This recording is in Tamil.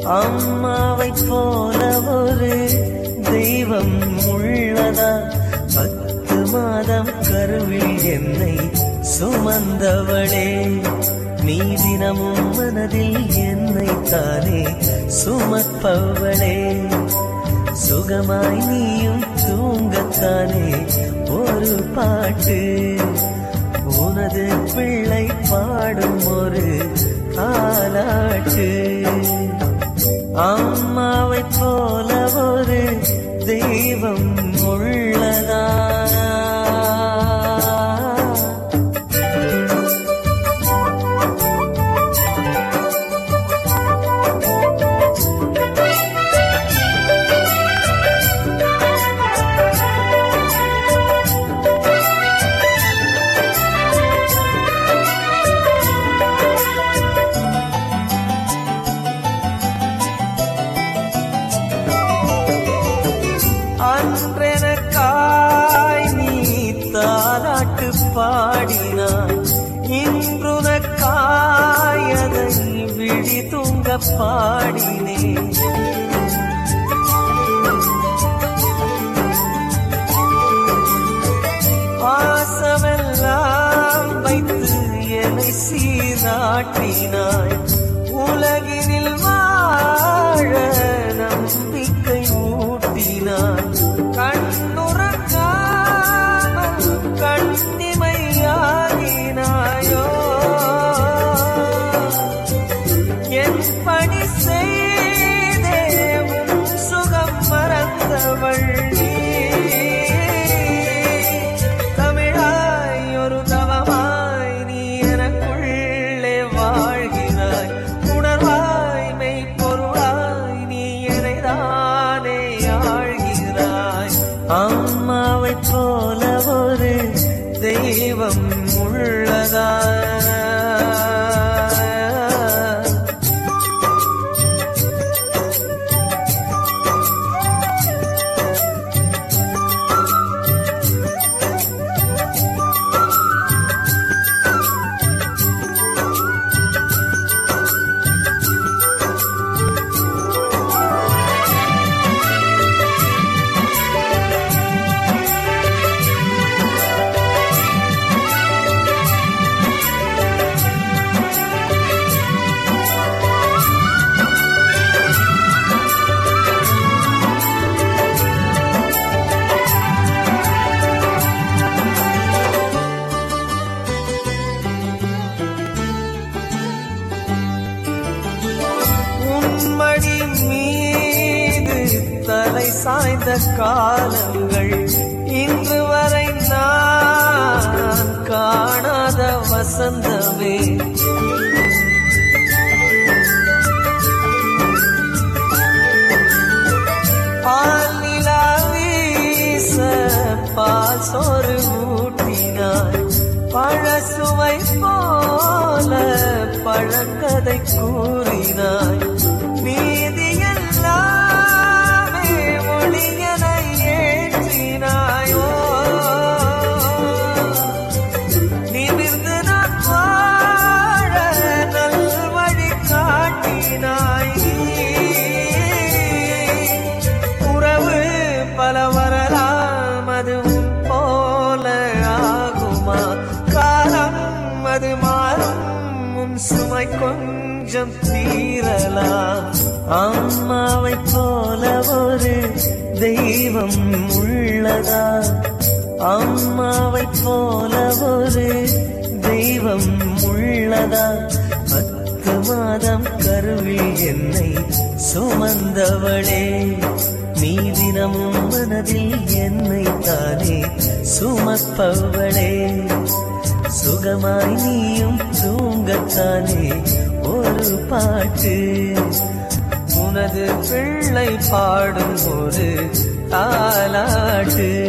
அம்மாவை போல ஒரு தெய்வம் உள்ளதா பத்து மாதம் கருவில் என்னை சுமந்தவளே நீ தினமும் மனதில் என்னை தானே சுமப்பவளே சுகமாய் நீயும் தூங்கத்தானே ஒரு பாட்டு உனது பிள்ளை பாடும் ஒரு தாலாட்டு அம்மாவை போல ஒரு தெய்வம் உள்ளதா அன்றெனக்காய் நீ தாலாட்டு பாடினாய் இன்றுனக்காய் அதை விழி தூங்க பாடினேன் பாசமெல்லாம் வைத்து என்னை சீராட்டினாய் உலகினில் வாழ நம்பிக்கை ஊட்டினாய் கண்ணுறக்காமல் கண்ணிமையாகினாயோ என் பணி செய்தே உன் சுகம் மறந்தவள் நீ. தமிழாய் ஒரு தவமாய் நீ எனக்குள்ளே வாழ்கிறாய் உணர்வாய் மெய்ப்பொருளாய் நீ எனைதானே ஆழ்கிறாய் அம்மாவை போல ஒரு தெய்வம் உள்ளதா உன்மடி மீது தலை சாய்ந்த காலங்கள் இன்று வரை நான் காணாத வசந்தமே பால் நிலா வீச பால் சோறு ஊட்டினாய் பழசுவை போல பழங்கதை கூறினாய் நீதி எல்லாமே ஒளியனை ஏற்றினாயோ நிமிர்ந்து நான் வாழ நல்வழி காட்டினாய் உறவு பல வரலாம் அதுவும் போல ஆகுமா காலம் அது மாறும் உன் சுமை கொஞ்சம் தீரலாம் அம்மாவை போல ஒரு தெய்வம் உள்ளதா அம்மாவை போல ஒரு தெய்வம் உள்ளதா பத்து மாதம் கருவில் என்னை சுமந்தவளே நீ தினமும் மனதில் என்னை தானே சுமப்பவளே சுகமாய் நீயும் தூங்கத்தானே ஒரு பாட்டு உனது பிள்ளை பாடும் ஒரு தாலாட்டு